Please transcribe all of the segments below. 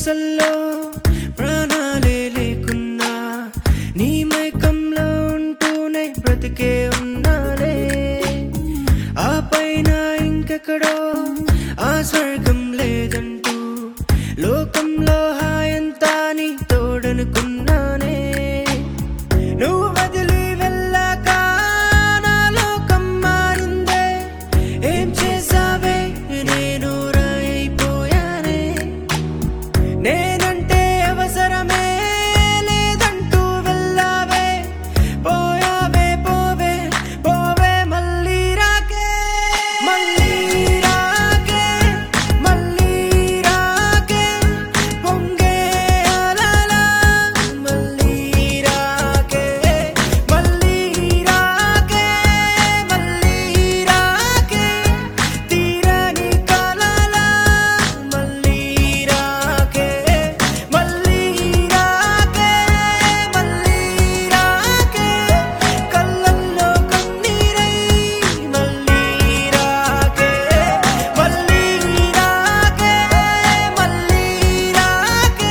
శ్వాసల్లో ప్రాణాలే లేకున్నా నీ మైకంలో ఉంటూనే బ్రతికే ఉన్నాలే ఆ పైన ఇంకెక్కడో ఆ స్వర్గం లేదంటూ లోకంలో హాయంతా నీ తోడనుకున్నానే నువ్వు వదిలి వెళ్ళాక నా లోకం మారిందే ఏం చేసావే నేను రాయిపోయానే నేనంటే అవసరమే లేదంటూ వెళ్ళావే పోయావే పోవే పోవే మళ్ళీ రాకే మళ్ళీ రాకే మళ్ళీ రాకే పొంగే అలలా మళ్ళీ రాకే మళ్ళీ రాకే మళ్ళీ రాకే తీరని కలలా మళ్ళీ రాకే మళ్ళీ రాకే మళ్ళీ రాకే కళ్ళల్లో కన్నీరై మళ్ళీ రాకే మళ్ళీ రాకే మళ్ళీ రాకే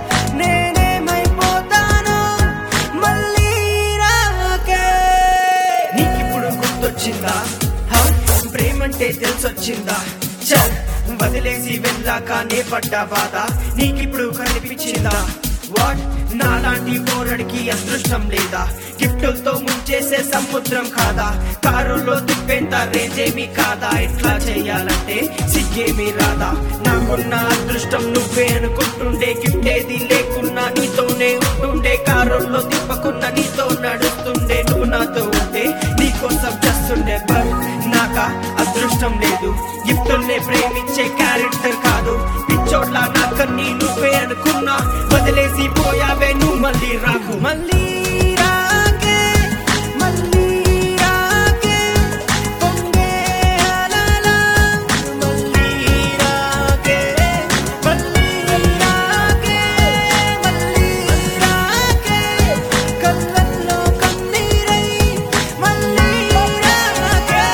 నేనేమైపోతాను మళ్ళీ రాకే నీకిప్పుడు గుర్తొచ్చిందా హా? ప్రేమంటే తెలిసొచ్చిందా చల్ వదిలేసి వెళ్ళాక నే పడ్డ బాధ నీకిప్పుడు కనిపించిందా వాట్ నాలాంటి పోరడికి అదృష్టం లేదా గిఫ్టులతో ముంచేసే సముద్రం కాదా కారులో తిప్పేంత రేంజ్ ఏమీ కాదా ఎట్లా చెయ్యాలంటే సిగ్గేమీ రాదా నాకున్న అదృష్టం నువ్వే అనుకుంటుండే గిఫ్ట్ ఏది లేకున్నా నీతోనే ఉంటుండే కారులో తిప్పకున్న నీతో నడుస్తుండే నువ్వు నాతో ఉంటే నీకోసం చేస్తుండే బట్ నాక అదృష్టం లేదు గిఫ్టుల్నే ప్రేమించే క్యారెక్టర్ కాదు పిచ్చోట్ల నాకన్నీ నువ్వే అనుకున్నా వదిలేసి పోయావే నువ్వు మళ్ళీ రాకు మళ్ళీ రాకే మళ్ళీ రాకే పొంగే అలలా మళ్ళీ రాకే మళ్ళీ రాకే మళ్ళీ రాకే కళ్ళల్లో కన్నీరై మళ్ళీ రాకే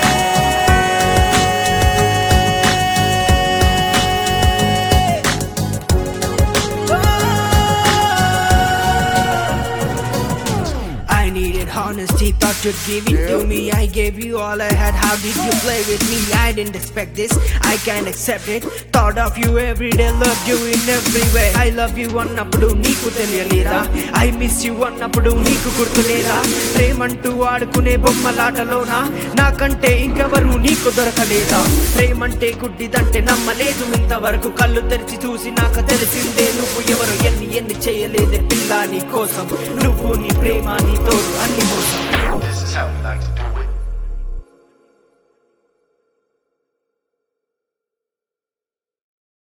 I needed honesty, thought you'd give it to me. I gave you all I had. How did you play with me? I didn't expect this. I can't accept it. Thought of you every day, loved you in every way. I love you అన్నప్పుడు నీకు తెలియలేదా I miss you అన్నప్పుడు నీకు గుర్తులేదా ప్రేమంటూ ఆడుకునే బొమ్మలాటలోనా నాకంటే ఇంకెవరు నీకు దొరకలేదా ప్రేమంటే గుడ్డిదంటే నమ్మలేదు ఇంతవరకు కళ్ళు తెరిచి చూసి నాకు తెలిసిందే నువ్వు ఎవరు ఎన్ని ఎన్ని చేయలేదే పిల్ల నీ కోసం నువ్వు నీ ప్రేమ నీ తోడు అన్ని మోసం This is how we like to do